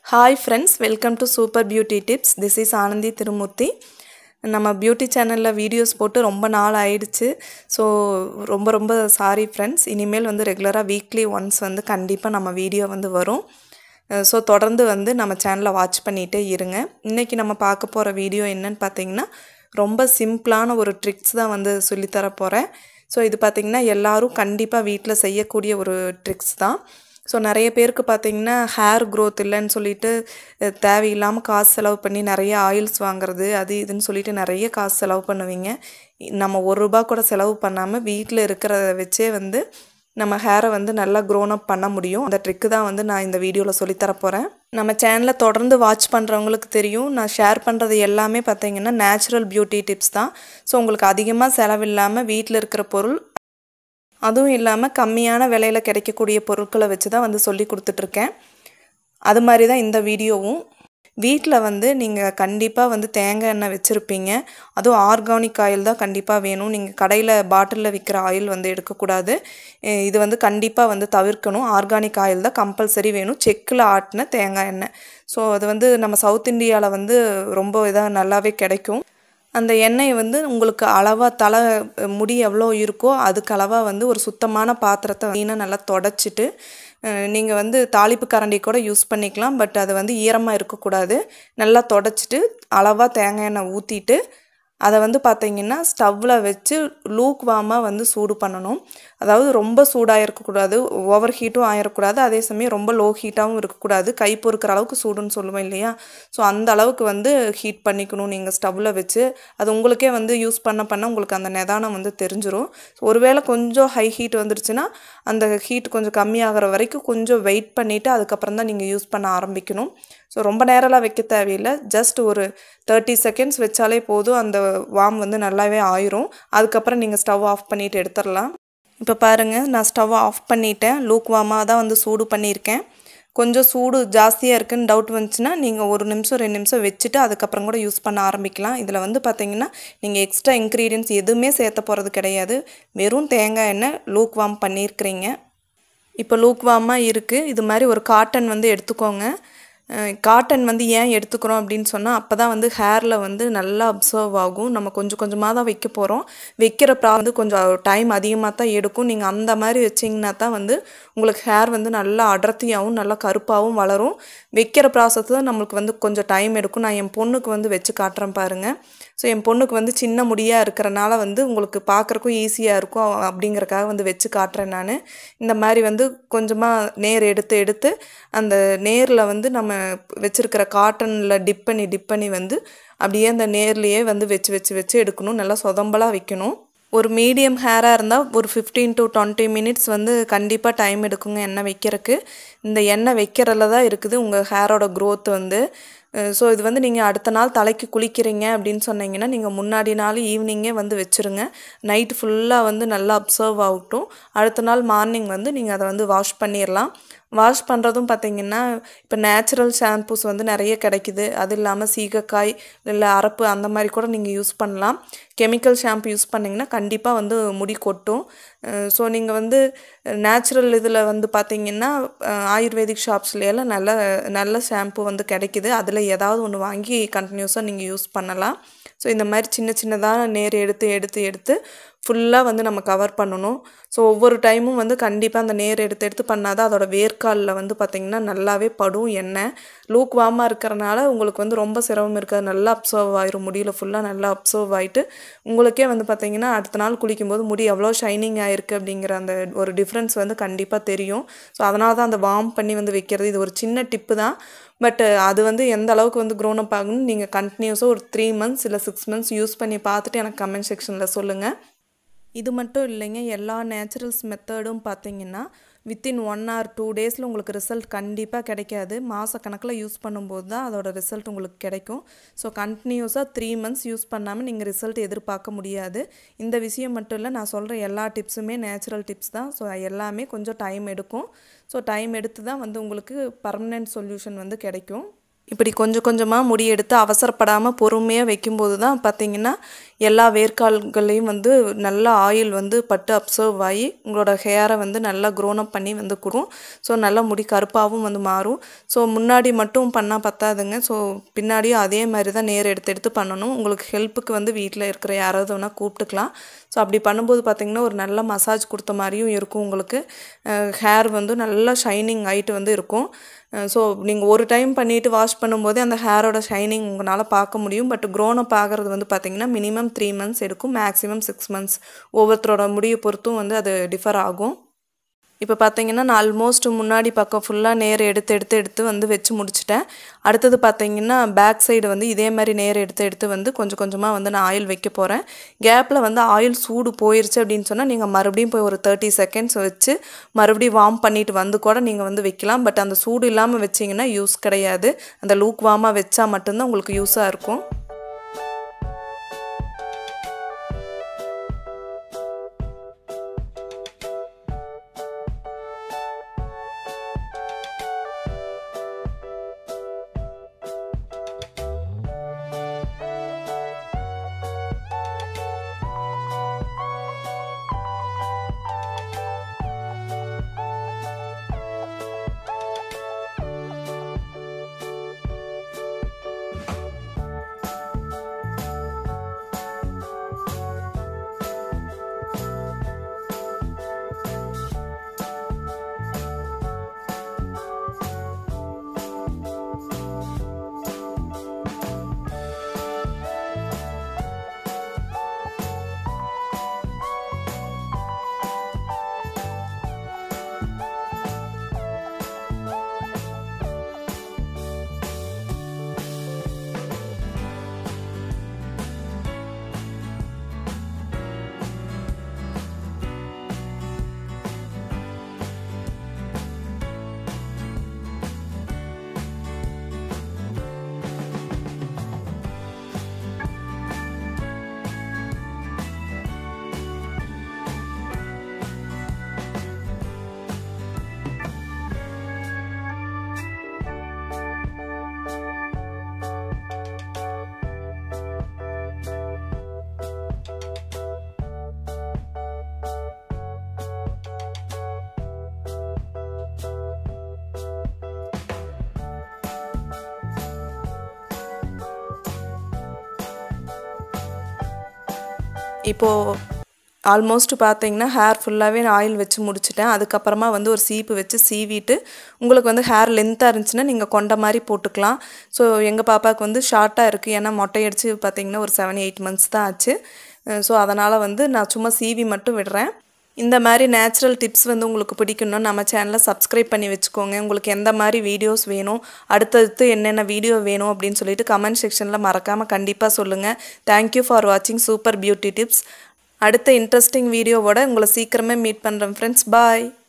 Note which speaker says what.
Speaker 1: hi friends welcome to super beauty tips this is Anandhi Thirumoorthy நம்ம beauty சேனலில் videos போட்டு ரொம்ப நாள் ஆயிடுச்சு ஸோ ரொம்ப ரொம்ப சாரி ஃப்ரெண்ட்ஸ் இனிமேல் வந்து ரெகுலராக வீக்லி ஒன்ஸ் வந்து கண்டிப்பாக நம்ம வீடியோ வந்து வரும் ஸோ தொடர்ந்து வந்து நம்ம சேனலை வாட்ச் பண்ணிகிட்டே இருங்க இன்றைக்கி நம்ம பார்க்க போகிற வீடியோ என்னன்னு பார்த்தீங்கன்னா ரொம்ப சிம்பிளான ஒரு ட்ரிக்ஸ் தான் வந்து சொல்லித்தர போகிறேன் ஸோ இது பார்த்திங்கன்னா எல்லாரும் கண்டிப்பாக வீட்டில் செய்யக்கூடிய ஒரு ட்ரிக்ஸ் தான் ஸோ நிறைய பேருக்கு பார்த்தீங்கன்னா ஹேர் க்ரோத் இல்லைன்னு சொல்லிட்டு அஹ், தேவையில்லாமல் காசு செலவு பண்ணி நிறைய ஆயில்ஸ் வாங்குறது அது இதுன்னு சொல்லிட்டு நிறைய காசு செலவு பண்ணுவீங்க நம்ம ஒரு ரூபா கூட செலவு பண்ணாமல் வீட்டில் இருக்கிறத வச்சே வந்து நம்ம ஹேரை வந்து நல்லா க்ரோன் அப் பண்ண முடியும் அந்த ட்ரிக்கு தான் வந்து நான் இந்த வீடியோவில் சொல்லித்தர போகிறேன் நம்ம சேனலை தொடர்ந்து வாட்ச் பண்ணுறவங்களுக்கு தெரியும் நான் ஷேர் பண்ணுறது எல்லாமே பார்த்தீங்கன்னா நேச்சுரல் பியூட்டி டிப்ஸ் தான் ஸோ உங்களுக்கு அதிகமாக செலவில்லாமல் வீட்டில் இருக்கிற பொருள் அதுவும் இல்லாமல் கம்மியான விலையில் கிடைக்கக்கூடிய பொருட்களை வச்சு தான் வந்து சொல்லி கொடுத்துட்ருக்கேன் அது மாதிரி தான் இந்த வீடியோவும் வீட்டில் வந்து நீங்கள் கண்டிப்பாக வந்து தேங்காய் எண்ணெய் வச்சுருப்பீங்க அதுவும் ஆர்கானிக் ஆயில் தான் கண்டிப்பாக வேணும் நீங்கள் கடையில் பாட்டிலில் விற்கிற ஆயில் வந்து எடுக்கக்கூடாது அஹ் இது வந்து கண்டிப்பாக வந்து தவிர்க்கணும் ஆர்கானிக் ஆயில் தான் கம்பல்சரி வேணும் செக்கில் ஆட்டின தேங்காய் எண்ணெய் ஸோ அது வந்து நம்ம சவுத் இந்தியாவில் வந்து ரொம்ப இதாக நல்லாவே கிடைக்கும் அந்த எண்ணெய் வந்து உங்களுக்கு அளவாக தலை முடி எவ்வளோ இருக்கோ அதுக்கு அளவாக வந்து ஒரு சுத்தமான பாத்திரத்தை வீணாக நல்லா தொடச்சிட்டு நீங்கள் வந்து தாளிப்பு கரண்டி கூட யூஸ் பண்ணிக்கலாம் பட் அது வந்து ஈரமாக இருக்கக்கூடாது நல்லா தொடச்சிட்டு அளவாக தேங்காய் எண்ணெய் ஊற்றிட்டு அதை வந்து பார்த்தீங்கன்னா ஸ்டவ்வில் வச்சு லூக் வாமாக வந்து சூடு பண்ணணும் அதாவது ரொம்ப சூடாக இருக்கக்கூடாது ஓவர் ஹீட்டும் ஆயிடக்கூடாது அதே சமயம் ரொம்ப லோ ஹீட்டாகவும் இருக்கக்கூடாது கை பொறுக்கிற அளவுக்கு சூடுன்னு சொல்லுவேன் இல்லையா ஸோ அந்த அளவுக்கு வந்து ஹீட் பண்ணிக்கணும் நீங்கள் ஸ்டவ்வில் வச்சு அது உங்களுக்கே வந்து யூஸ் பண்ண பண்ண உங்களுக்கு அந்த நிதானம் வந்து தெரிஞ்சிரும் ஒருவேளை கொஞ்சம் ஹை ஹீட் வந்துருச்சுன்னா அந்த ஹீட் கொஞ்சம் கம்மியாகிற வரைக்கும் கொஞ்சம் வெயிட் பண்ணிவிட்டு அதுக்கப்புறம் தான் நீங்கள் யூஸ் பண்ண ஆரம்பிக்கணும் ஸோ ரொம்ப நேரம்லாம் வைக்க தேவையில்லை ஜஸ்ட் ஒரு தேர்ட்டி செகண்ட்ஸ் வச்சாலே போதும் அந்த வாம் வந்து நல்லாவே ஆயிரும் அதுக்கப்புறம் நீங்கள் ஸ்டவ் ஆஃப் பண்ணிவிட்டு எடுத்துடலாம் இப்போ பாருங்கள் நான் ஸ்டவ் ஆஃப் பண்ணிட்டேன் லூக் வாமாக தான் வந்து சூடு பண்ணியிருக்கேன் கொஞ்சம் சூடு ஜாஸ்தியாக இருக்குன்னு டவுட் வந்துச்சுன்னா நீங்கள் ஒரு நிமிஷம் ரெண்டு நிமிஷம் வச்சுட்டு அதுக்கப்புறம் கூட யூஸ் பண்ண ஆரம்பிக்கலாம் இதில் வந்து பார்த்தீங்கன்னா நீங்கள் எக்ஸ்ட்ரா இன்க்ரீடியன்ஸ் எதுவுமே சேர்த்த போகிறது கிடையாது வெறும் தேங்காய் எண்ணெய் லூக் வாம் பண்ணியிருக்கிறீங்க இப்போ லூக் வாமாக இருக்குது இது மாதிரி ஒரு காட்டன் வந்து எடுத்துக்கோங்க காட்டன் வந்து ஏன் எடுத்துக்கிறோம் அப்படின்னு சொன்னால் அப்போ தான் வந்து ஹேரில் வந்து நல்லா அப்சர்வ் ஆகும் நம்ம கொஞ்சம் கொஞ்சமாக தான் வைக்க போகிறோம் வைக்கிற ப்ரா வந்து கொஞ்சம் டைம் அதிகமாக தான் எடுக்கும் நீங்கள் அந்த மாதிரி வச்சிங்கன்னா தான் வந்து உங்களுக்கு ஹேர் வந்து நல்லா அடர்த்தியாகவும் நல்லா கருப்பாகவும் வளரும் வைக்கிற ப்ராசஸ் தான் நம்மளுக்கு வந்து கொஞ்சம் டைம் எடுக்கும் நான் என் பொண்ணுக்கு வந்து வச்சு காட்டுறேன் பாருங்கள் ஸோ என் பொண்ணுக்கு வந்து சின்ன முடியாக இருக்கிறனால வந்து உங்களுக்கு பார்க்குறக்கும் ஈஸியாக இருக்கும் அப்படிங்கிறக்காக வந்து வச்சு காட்டுறேன் நான் இந்த மாதிரி வந்து கொஞ்சமாக நேர் எடுத்து எடுத்து அந்த நேரில் வந்து நம்ம வச்சுருக்கிற காட்டனில் டிப் பண்ணி டிப் பண்ணி வந்து அப்படியே அந்த நேர்லேயே வந்து வச்சு வச்சு வச்சு எடுக்கணும் நல்லா சொதம்பலாக வைக்கணும் ஒரு மீடியம் ஹேராக இருந்தால் ஒரு ஃபிஃப்டீன் டு டுவெண்ட்டி மினிட்ஸ் வந்து கண்டிப்பாக டைம் எடுக்குங்க எண்ணெய் வைக்கிறதுக்கு இந்த எண்ணெய் வைக்கிறதுல தான் இருக்குது உங்கள் ஹேரோட க்ரோத் வந்து ஸோ இது வந்து நீங்கள் அடுத்த நாள் தலைக்கு குளிக்கிறீங்க அப்படின்னு சொன்னீங்கன்னா நீங்கள் முன்னாடி நாள் ஈவினிங்கே வந்து வச்சுருங்க நைட்டு ஃபுல்லாக வந்து நல்லா அப்சர்வ் ஆகட்டும் அடுத்த நாள் மார்னிங் வந்து நீங்கள் அதை வந்து வாஷ் பண்ணிடலாம் வாஷ் பண்ணுறதும் பார்த்தீங்கன்னா இப்போ நேச்சுரல் ஷாம்பூஸ் வந்து நிறைய கிடைக்குது அது இல்லாமல் சீகக்காய் இல்லை அரப்பு அந்த மாதிரி கூட நீங்கள் யூஸ் பண்ணலாம் கெமிக்கல் ஷாம்பு யூஸ் பண்ணிங்கன்னா கண்டிப்பாக வந்து முடி கொட்டும் ஸோ நீங்கள் வந்து நேச்சுரல் இதில் வந்து பார்த்தீங்கன்னா அஹ், ஆயுர்வேதிக் ஷாப்ஸ்லையெல்லாம் நல்ல நல்ல ஷாம்பு வந்து கிடைக்குது அதில் ஏதாவது ஒன்று வாங்கி கண்டினியூஸாக நீங்கள் யூஸ் பண்ணலாம் ஸோ இந்த மாதிரி சின்ன சின்னதாக நேர் எடுத்து எடுத்து எடுத்து ஃபுல்லாக வந்து நம்ம கவர் பண்ணணும் ஸோ ஒவ்வொரு டைமும் வந்து கண்டிப்பாக அந்த நேர் எடுத்து எடுத்து பண்ணால் தான் அதோட வேர்க்காலில் வந்து பார்த்திங்கன்னா நல்லாவே படும் எண்ணெய் லூக் வாமாக இருக்கிறனால உங்களுக்கு வந்து ரொம்ப சிரமம் இருக்காது நல்லா அப்சர்வ் ஆயிரும் முடியல ஃபுல்லாக நல்லா அப்சர்வ் ஆகிட்டு உங்களுக்கே வந்து பார்த்திங்கன்னா அடுத்த நாள் குளிக்கும்போது முடி எவ்வளோ ஷைனிங் ஆயிருக்கு அப்படிங்கிற அந்த ஒரு டிஃப்ரென்ஸ் வந்து கண்டிப்பாக தெரியும் ஸோ அதனால தான் அந்த வார்ம் பண்ணி வந்து வைக்கிறது இது ஒரு சின்ன டிப்பு தான் பட் அது வந்து எந்த அளவுக்கு வந்து க்ரோன் அப் ஆகணும்னு நீங்கள் கண்டினியூஸாக ஒரு த்ரீ மந்த்ஸ் இல்லை சிக்ஸ் மந்த்ஸ் யூஸ் பண்ணி பார்த்துட்டு எனக்கு கமெண்ட் செக்ஷனில் சொல்லுங்கள் இது மட்டும் இல்லைங்க எல்லா நேச்சுரல்ஸ் மெத்தடும் பார்த்தீங்கன்னா வித்தின் ஒன் ஆர் டூ டேஸில் உங்களுக்கு ரிசல்ட் கண்டிப்பாக கிடைக்காது மாதக்கணக்கில் யூஸ் பண்ணும்போது தான் அதோட ரிசல்ட் உங்களுக்கு கிடைக்கும் ஸோ கண்டினியூஸாக த்ரீ மந்த்ஸ் யூஸ் பண்ணாமல் நீங்கள் ரிசல்ட் எதிர்பார்க்க முடியாது இந்த விஷயம் மட்டும் இல்லை நான் சொல்கிற எல்லா டிப்ஸுமே நேச்சுரல் டிப்ஸ் தான் ஸோ எல்லாமே கொஞ்சம் டைம் எடுக்கும் ஸோ டைம் எடுத்து தான் வந்து உங்களுக்கு பர்மனெண்ட் சொல்யூஷன் வந்து கிடைக்கும் இப்படி கொஞ்சம் கொஞ்சமாக முடி எடுத்து அவசரப்படாமல் பொறுமையாக வைக்கும்போது தான் பார்த்திங்கன்னா எல்லா வேர்க்கால்களையும் வந்து நல்லா ஆயில் வந்து பட்டு அப்சர்வ் ஆகி உங்களோட ஹேரை வந்து நல்லா க்ரோன் அப் பண்ணி வந்து கொடுக்கும் ஸோ நல்லா முடி கருப்பாகவும் வந்து மாறும் ஸோ முன்னாடி மட்டும் பண்ணால் பத்தாதுங்க ஸோ பின்னாடியும் அதே மாதிரி தான் நேர் எடுத்து எடுத்து பண்ணணும் உங்களுக்கு ஹெல்ப்புக்கு வந்து வீட்டில் இருக்கிற யாராவது வேணால் கூப்பிட்டுக்கலாம் ஸோ அப்படி பண்ணும்போது பார்த்திங்கன்னா ஒரு நல்ல மசாஜ் கொடுத்த மாதிரியும் இருக்கும் உங்களுக்கு ஹேர் வந்து நல்லா ஷைனிங் ஆகிட்டு வந்து இருக்கும் ஸோ நீங்கள் ஒரு டைம் பண்ணிவிட்டு வாஷ் பண்ணும்போதே அந்த ஹேரோட ஷைனிங் உங்களால் பார்க்க முடியும் பட் க்ரோன் அப் ஆகிறது வந்து பார்த்திங்கன்னா மினிமம் த்ரீ மந்த்ஸ் எடுக்கும் மேக்ஸிமம் சிக்ஸ் மந்த்ஸ் ஒவ்வொருத்தரோட முடியை பொறுத்தும் வந்து அது டிஃபர் ஆகும் இப்போ பார்த்தீங்கன்னா நான் ஆல்மோஸ்ட் முன்னாடி பக்கம் ஃபுல்லாக நேர் எடுத்து எடுத்து எடுத்து வந்து வச்சு முடிச்சிட்டேன் அடுத்தது பார்த்தீங்கன்னா பேக் சைடு வந்து இதே மாதிரி நேர் எடுத்து எடுத்து வந்து கொஞ்சம் கொஞ்சமாக வந்து நான் ஆயில் வைக்க போகிறேன் கேப்பில் வந்து ஆயில் சூடு போயிருச்சு அப்படின்னு சொன்னால் நீங்கள் மறுபடியும் போய் ஒரு தேர்ட்டி செகண்ட்ஸ் வச்சு மறுபடியும் வார்ம் பண்ணிட்டு வந்து கூட நீங்கள் வந்து வைக்கலாம் பட் அந்த சூடு இல்லாமல் வச்சிங்கன்னா யூஸ் கிடையாது அந்த லூக் வார்மாக வச்சா மட்டும்தான் உங்களுக்கு யூஸாக இருக்கும் இப்போது ஆல்மோஸ்ட் பார்த்தீங்கன்னா ஹேர் ஃபுல்லாகவே நான் ஆயில் வச்சு முடிச்சிட்டேன் அதுக்கப்புறமா வந்து ஒரு சீப்பு வச்சு சீவிட்டு உங்களுக்கு வந்து ஹேர் லென்த்தாக இருந்துச்சுன்னா நீங்கள் கொண்ட மாதிரி போட்டுக்கலாம் ஸோ எங்கள் பாப்பாவுக்கு வந்து ஷார்ட்டாக இருக்குது ஏன்னா மொட்டை அடித்து பார்த்தீங்கன்னா ஒரு செவன் எயிட் மந்த்ஸ் தான் ஆச்சு ஸோ அதனால் வந்து நான் சும்மா சீவி மட்டும் விடுறேன் இந்த மாதிரி நேச்சுரல் டிப்ஸ் வந்து உங்களுக்கு பிடிக்கணும்னா நம்ம சேனலை சப்ஸ்கிரைப் பண்ணி வச்சுக்கோங்க உங்களுக்கு எந்த மாதிரி வீடியோஸ் வேணும் அடுத்தடுத்து என்னென்ன வீடியோ வேணும் அப்படின்னு சொல்லிட்டு கமெண்ட் செக்ஷனில் மறக்காமல் கண்டிப்பாக சொல்லுங்கள் தேங்க்யூ ஃபார் வாட்சிங் சூப்பர் பியூட்டி டிப்ஸ் அடுத்த இன்ட்ரெஸ்டிங் வீடியோவோட உங்களை சீக்கிரமே மீட் பண்ணுறேன் ஃப்ரெண்ட்ஸ் பாய்